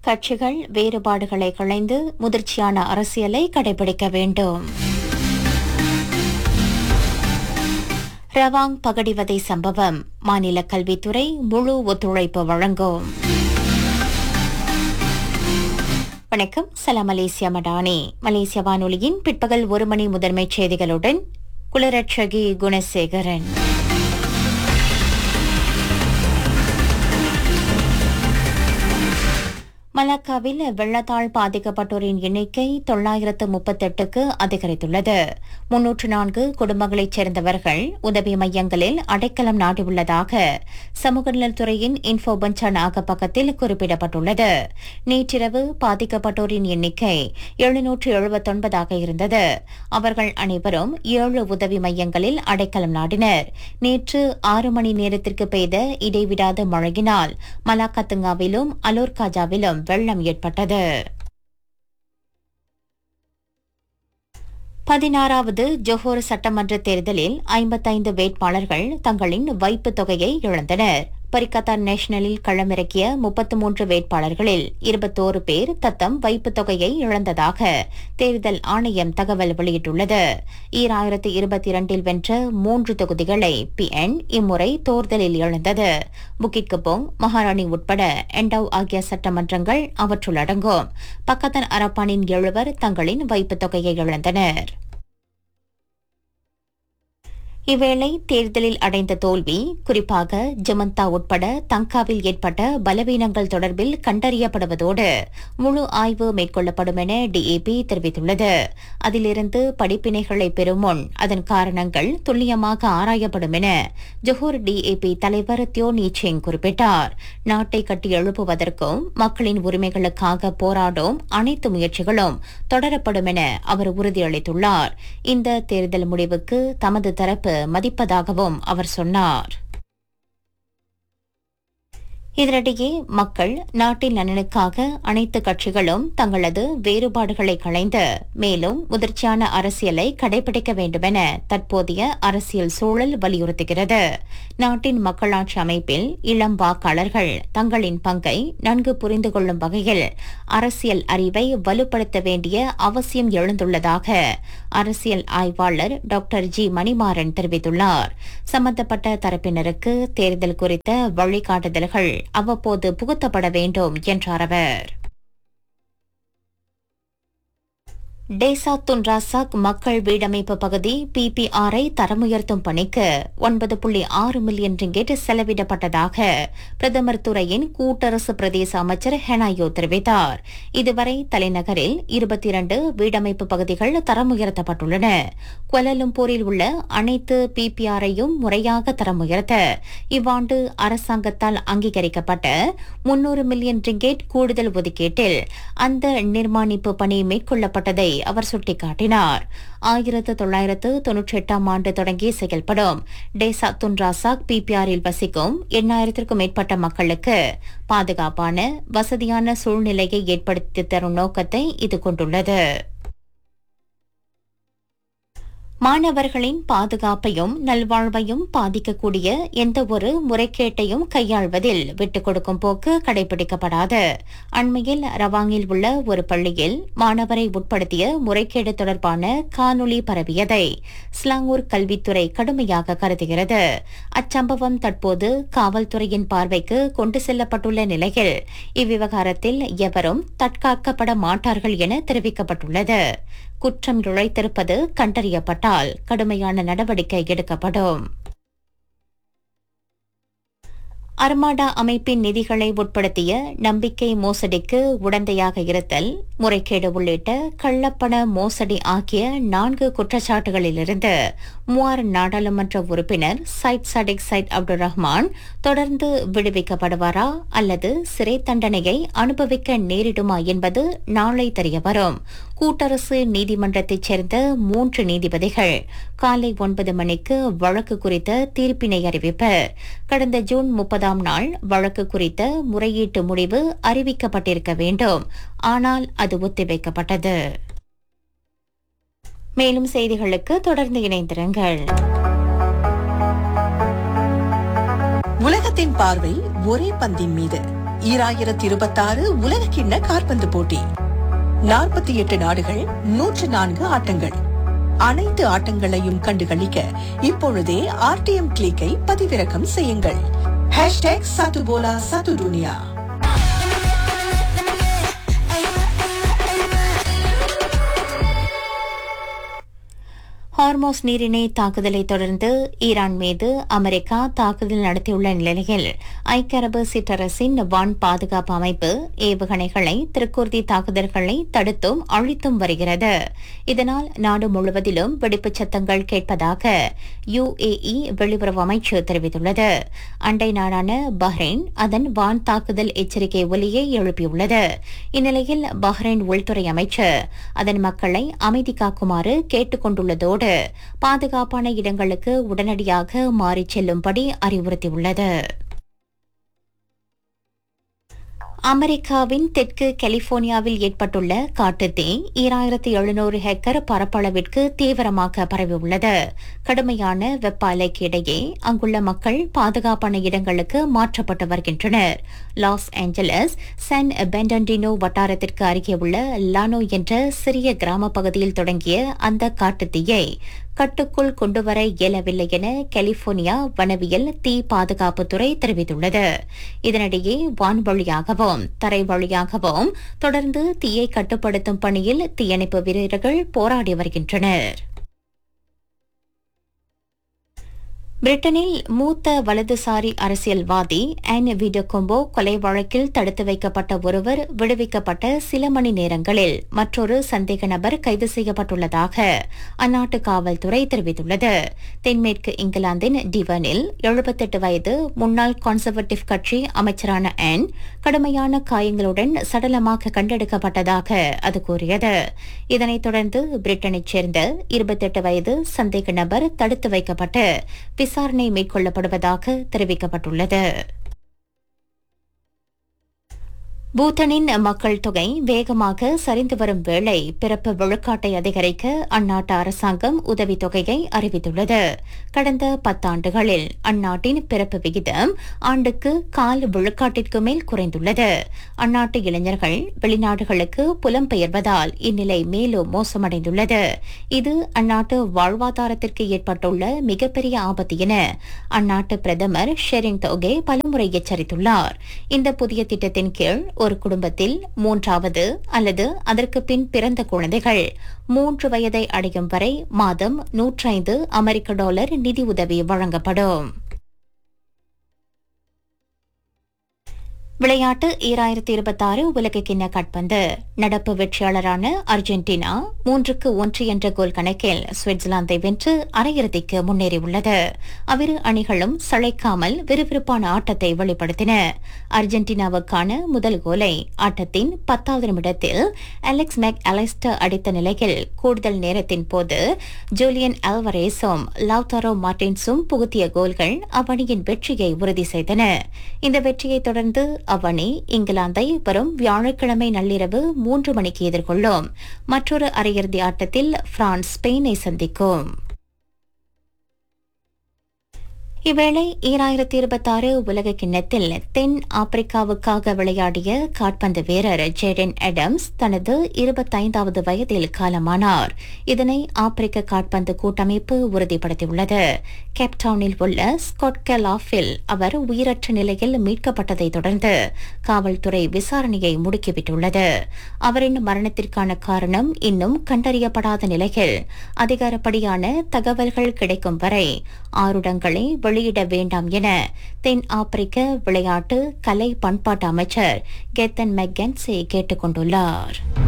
கட்சிகள் வேறுபாடுகளை களைந்து முதிர்ச்சியான அரசியலை கடைபிடிக்க வேண்டும் ரவாங் பகடிவதை சம்பவம் மாநில கல்வித்துறை முழு ஒத்துழைப்பு வழங்கும் வணக்கம் சலாம் மலேசியா மடானி மலேசிய வானொலியின் பிற்பகல் ஒரு மணி முதன்மைச் செய்திகளுடன் குலரட்சகி குணசேகரன் மலாக்காவில் வெள்ளத்தால் பாதிக்கப்பட்டோரின் எண்ணிக்கை தொள்ளாயிரத்து முப்பத்தெட்டுக்கு அதிகரித்துள்ளது முன்னூற்று நான்கு குடும்பங்களைச் சேர்ந்தவர்கள் உதவி மையங்களில் அடைக்கலம் நாடியுள்ளதாக சமூக நலத்துறையின் இன்ஃபோ பஞ்சான் ஆக பக்கத்தில் குறிப்பிடப்பட்டுள்ளது நேற்றிரவு பாதிக்கப்பட்டோரின் எண்ணிக்கை எழுநூற்று எழுபத்தொன்பதாக இருந்தது அவர்கள் அனைவரும் ஏழு உதவி மையங்களில் அடைக்கலம் நாடினர் நேற்று ஆறு மணி நேரத்திற்கு பெய்த இடைவிடாத மழையினால் மலாக்கத்துங்காவிலும் அலோர்காஜாவிலும் வெள்ளம் ஏற்பட்டது பதினாறாவது ஜொஹோர் சட்டமன்ற தேர்தலில் ஐம்பத்தைந்து வேட்பாளர்கள் தங்களின் வைப்புத் தொகையை இழந்தனர் பரிகத்தான் நேஷனலில் களமிறக்கிய முப்பத்து மூன்று வேட்பாளர்களில் இருபத்தோரு பேர் தத்தம் வைப்புத் தொகையை இழந்ததாக தேர்தல் ஆணையம் தகவல் வெளியிட்டுள்ளது ஈராயிரத்து இருபத்தி இரண்டில் வென்ற மூன்று தொகுதிகளை பிஎன் இம்முறை தேர்தலில் இழந்தது புக்கிட் கபோங் மகாராணி உட்பட எண்டவ் ஆகிய சட்டமன்றங்கள் அவற்றுள் அடங்கும் பக்கத்தன் அரப்பானின் எழுவர் தங்களின் வைப்புத் தொகையை இழந்தனர் இவ்வேளை தேர்தலில் அடைந்த தோல்வி குறிப்பாக ஜமந்தா உட்பட தங்காவில் ஏற்பட்ட பலவீனங்கள் தொடர்பில் கண்டறியப்படுவதோடு முழு ஆய்வு மேற்கொள்ளப்படும் என டிஏபி தெரிவித்துள்ளது அதிலிருந்து படிப்பினைகளை பெறும் முன் அதன் காரணங்கள் துல்லியமாக ஆராயப்படும் என ஜொஹூர் டிஏபி தலைவர் தியோ நீச்சேங் குறிப்பிட்டார் நாட்டை கட்டி எழுப்புவதற்கும் மக்களின் உரிமைகளுக்காக போராடும் அனைத்து முயற்சிகளும் தொடரப்படும் என அவர் உறுதியளித்துள்ளார் இந்த தேர்தல் முடிவுக்கு தமது தரப்பு மதிப்பதாகவும் அவர் சொன்னார் இதனிடையே மக்கள் நாட்டின் நலனுக்காக அனைத்து கட்சிகளும் தங்களது வேறுபாடுகளை களைந்து மேலும் முதிர்ச்சியான அரசியலை கடைபிடிக்க வேண்டுமென தற்போதைய அரசியல் சூழல் வலியுறுத்துகிறது நாட்டின் மக்களாட்சி அமைப்பில் இளம் வாக்காளர்கள் தங்களின் பங்கை நன்கு புரிந்து கொள்ளும் வகையில் அரசியல் அறிவை வலுப்படுத்த வேண்டிய அவசியம் எழுந்துள்ளதாக அரசியல் ஆய்வாளர் டாக்டர் ஜி மணிமாறன் தெரிவித்துள்ளார் சம்பந்தப்பட்ட தரப்பினருக்கு தேர்தல் குறித்த வழிகாட்டுதல்கள் அவ்வப்போது புகுத்தப்பட வேண்டும் என்றார் அவர் டேசா துன்ராசாக் மக்கள் வீடமைப்பு பகுதி பிபிஆரை தரமுயர்த்தும் பணிக்கு ஒன்பது புள்ளி ஆறு மில்லியன் ரிங்கெட் செலவிடப்பட்டதாக பிரதமர் துறையின் கூட்டரசு பிரதேச அமைச்சர் ஹெனாயோ தெரிவித்தார் இதுவரை தலைநகரில் இருபத்தி இரண்டு வீடமைப்பு பகுதிகள் தரமுயர்த்தப்பட்டுள்ளன குவலலும்பூரில் உள்ள அனைத்து பிபிஆரையும் முறையாக தரமுயர்த்த இவ்வாண்டு அரசாங்கத்தால் அங்கீகரிக்கப்பட்ட முன்னூறு மில்லியன் ரிங்கெட் கூடுதல் ஒதுக்கீட்டில் அந்த நிர்மாணிப்பு பணி மேற்கொள்ளப்பட்டதை அவர் சுட்டிக்காட்டினார் ஆயிரத்து தொள்ளாயிரத்து தொன்னூற்றி எட்டாம் ஆண்டு தொடங்கி செயல்படும் டேசா துன்ராசாக் பிபிஆரில் வசிக்கும் எண்ணாயிரத்திற்கும் மேற்பட்ட மக்களுக்கு பாதுகாப்பான வசதியான சூழ்நிலையை ஏற்படுத்தி தரும் நோக்கத்தை இது கொண்டுள்ளது மாணவர்களின் பாதுகாப்பையும் நல்வாழ்வையும் பாதிக்கக்கூடிய எந்த ஒரு முறைகேட்டையும் கையாள்வதில் விட்டுக் கொடுக்கும் போக்கு கடைபிடிக்கப்படாது அண்மையில் ரவாங்கில் உள்ள ஒரு பள்ளியில் மாணவரை உட்படுத்திய முறைகேடு தொடர்பான காணொலி பரவியதை ஸ்லாங்கூர் கல்வித்துறை கடுமையாக கருதுகிறது அச்சம்பவம் தற்போது காவல்துறையின் பார்வைக்கு கொண்டு செல்லப்பட்டுள்ள நிலையில் இவ்விவகாரத்தில் எவரும் தற்காக்கப்பட மாட்டார்கள் என தெரிவிக்கப்பட்டுள்ளது குற்றம் இழைத்திருப்பது கண்டறியப்பட்டால் கடுமையான நடவடிக்கை எடுக்கப்படும் அர்மாடா அமைப்பின் நிதிகளை உட்படுத்திய நம்பிக்கை மோசடிக்கு உடந்தையாக இருத்தல் முறைகேடு உள்ளிட்ட கள்ளப்பண மோசடி ஆகிய நான்கு குற்றச்சாட்டுகளிலிருந்து மூவார் நாடாளுமன்ற உறுப்பினர் Syed Saddiq Syed Abdul Rahman தொடர்ந்து விடுவிக்கப்படுவாரா அல்லது சிறை தண்டனையை அனுபவிக்க நேரிடுமா என்பது நாளை தெரியவரும் கூட்டரசு நீதிமன்றத்தைச் சேர்ந்த மூன்று நீதிபதிகள் காலை ஒன்பது மணிக்கு வழக்கு குறித்த தீர்ப்பினை அறிவிப்பர் கடந்த ஜூன் முப்பதாம் நாள் வழக்கு குறித்த முறையீட்டு முடிவு அறிவிக்கப்பட்டிருக்க வேண்டும் ஆனால் அது ஒத்திவைக்கப்பட்டது மேலும் செய்திகளுக்கு தொடர்ந்து இணைந்திருங்கள் உலகத்தின் பார்வை ஒரே பந்தின் மீது ஈராயிரத்தி இருபத்தாறு உலக கிண்ண காற்பந்து போட்டி நாற்பத்தி எட்டு நாடுகள் நூற்று நான்கு ஆட்டங்கள் அனைத்து ஆட்டங்களையும் கண்டுகளிக்க இப்பொழுதே ஆர்டிஎம் கிளிக்கை பதிவிறக்கம் செய்யுங்கள் ஹேஷ்டேக் சத்துபோலா சத்து துனியா ஹார்மோஸ் நீரிணை தாக்குதலை தொடர்ந்து ஈரான் மீது அமெரிக்கா தாக்குதல் நடத்தியுள்ள நிலையில் ஐக்கிய அரபு சிற்றரசின் வான் பாதுகாப்பு அமைப்பு ஏவுகணைகளை திருக்கூர்தி தாக்குதல்களை தடுத்தும் அழித்தும் வருகிறது இதனால் நாடு முழுவதிலும் வெடிப்புச் சத்தங்கள் கேட்பதாக யுஏஇ வெளியுறவு அமைச்சு தெரிவித்துள்ளது அண்டை நாடான பஹ்ரைன் அதன் வான் தாக்குதல் எச்சரிக்கை ஒலியை எழுப்பியுள்ளது இந்நிலையில் பஹ்ரைன் உள்துறை அமைச்சர் அதன் மக்களை அமைதி காக்குமாறு கேட்டுக் கொண்டுள்ளதோடு பாதுகாப்பான இடங்களுக்கு உடனடியாக மாறிச் செல்லும்படி அறிவுறுத்தியுள்ளது அமெரிக்காவின் தெற்கு கலிபோர்னியாவில் ஏற்பட்டுள்ள காட்டுத்தீ ஈராயிரத்தி எழுநூறு ஹெக்டர் பரப்பளவிற்கு தீவிரமாக பரவியுள்ளது கடுமையான வெப்ப அலைக்கு இடையே அங்குள்ள மக்கள் பாதுகாப்பான இடங்களுக்கு மாற்றப்பட்டு வருகின்றனர் லாஸ் ஏஞ்சலஸ் சான் பெண்டன்டினோ வட்டாரத்திற்கு அருகே உள்ள லானோ என்ற சிறிய கிராம பகுதியில் தொடங்கிய அந்த காட்டுத்தீயை கட்டுக்குள் கொண்டுவர இயலவில்லை என கலிபோர்னியா வனவியல் தீ பாதுகாப்புத்துறை தெரிவித்துள்ளது இதனிடையே வான் வழியாகவும் தரை வழியாகவும் தொடர்ந்து தீயை கட்டுப்படுத்தும் பணியில் தீயணைப்பு வீரர்கள் போராடி வருகின்றனர் பிரிட்டனில் மூத்த வலதுசாரி அரசியல்வாதி ஆன் விடோகொம்போ கொலை வழக்கில் தடுத்து வைக்கப்பட்ட ஒருவர் விடுவிக்கப்பட்ட சில மணி நேரங்களில் மற்றொரு சந்தேக நபர் கைது செய்யப்பட்டுள்ளதாக அந்நாட்டு காவல்துறை தெரிவித்துள்ளது தென்மேற்கு இங்கிலாந்தின் டிவனில் எழுபத்தெட்டு வயது முன்னாள் கன்சர்வேட்டிவ் கட்சி அமைச்சரான ஆன் கடுமையான காயங்களுடன் சடலமாக கண்டெடுக்கப்பட்டதாக அது கூறியது இதனைத் தொடர்ந்து பிரிட்டனைச் சேர்ந்த இருபத்தெட்டு வயது சந்தேக நபர் தடுத்து வைக்கப்பட்டு விசாரணை மேற்கொள்ளப்படுவதாக தெரிவிக்கப்பட்டுள்ளது பூட்டனின் மக்கள் தொகை வேகமாக சரிந்து வரும் வேளை பிறப்பு விழுக்காட்டை அதிகரிக்க அந்நாட்டு அரசாங்கம் உதவித்தொகையை அறிவித்துள்ளது கடந்த பத்தாண்டுகளில் அந்நாட்டின் பிறப்பு விகிதம் ஆண்டுக்கு கால் விழுக்காட்டிற்கு மேல் குறைந்துள்ளது அந்நாட்டு இளைஞர்கள் வெளிநாடுகளுக்கு புலம்பெயர்வதால் இந்நிலை மேலும் மோசமடைந்துள்ளது இது அந்நாட்டு வாழ்வாதாரத்திற்கு ஏற்பட்டுள்ள மிகப்பெரிய ஆபத்து என அந்நாட்டு பிரதமர் ஷெரிங் தோகே பலமுறை எச்சரித்துள்ளார் இந்த புதிய திட்டத்தின் கீழ் ஒரு குடும்பத்தில் மூன்றாவது அல்லது அதற்கு பின் பிறந்த குழந்தைகள் மூன்று வயதை அடையும் வரை மாதம் நூற்றைந்து அமெரிக்க டாலர் நிதி உதவி வழங்கப்படும் விளையாட்டு ஈராயிரத்தி இருபத்தாறு உலக கிண்ண காட்பந்து நடப்பு வெற்றியாளரான அர்ஜென்டினா மூன்றுக்கு ஒன்று என்ற கோல் கணக்கில் சுவிட்சர்லாந்தை வென்று அரையிறுதிக்கு முன்னேறியுள்ளது அவ்விரு அணிகளும் சளைக்காமல் விறுவிறுப்பான ஆட்டத்தை வெளிப்படுத்தின அர்ஜென்டினாவுக்கான முதல் கோலை ஆட்டத்தின் பத்தாவது நிமிடத்தில் அலெக்ஸ் மேக் அலைஸ்டர் அடித்த நிலையில் கூடுதல் நேரத்தின் போது ஜூலியன் அல்வரேஸும் லவ்தாரோ மார்டின்ஸும் புகுத்திய கோல்கள் அவ்வணியின் வெற்றியை உறுதி செய்தன இந்த வெற்றியை தொடர்ந்து அவ்வணி இங்கிலாந்தை வரும் வியாழக்கிழமை நள்ளிரவு மூன்று மணிக்கு எதிர்கொள்ளும் மற்றொரு அரையிறுதி ஆட்டத்தில் பிரான்ஸ் ஸ்பெயினை சந்திக்கும் இவ்வேளை ஈராயிரத்தி இருபத்தாறு உலக கிண்ணத்தில் தென் ஆப்பிரிக்காவுக்காக விளையாடிய காட்பந்து வீரர் ஜேடன் அடம்ஸ் தனது இருபத்தைந்தாவது வயதில் காலமானார் இதனை ஆப்பிரிக்க காட்பந்து கூட்டமைப்பு உறுதிப்படுத்தியுள்ளது கேப்டவுனில் உள்ள ஸ்காட்கலாஃபில் அவர் உயிரற்ற நிலையில் மீட்கப்பட்டதை தொடர்ந்து காவல்துறை விசாரணையை முடுக்கிவிட்டுள்ளது அவரின் மரணத்திற்கான காரணம் இன்னும் கண்டறியப்படாத நிலையில் அதிகாரப்படியான தகவல்கள் கிடைக்கும் வரை ஆருடங்களை வெளியிட வேண்டாம் என தென் ஆப்பிரிக்க விளையாட்டு கலை பண்பாட்டு அமைச்சர் கெத்தன் மெக்கன்சே கேட்டுக் கொண்டுள்ளார்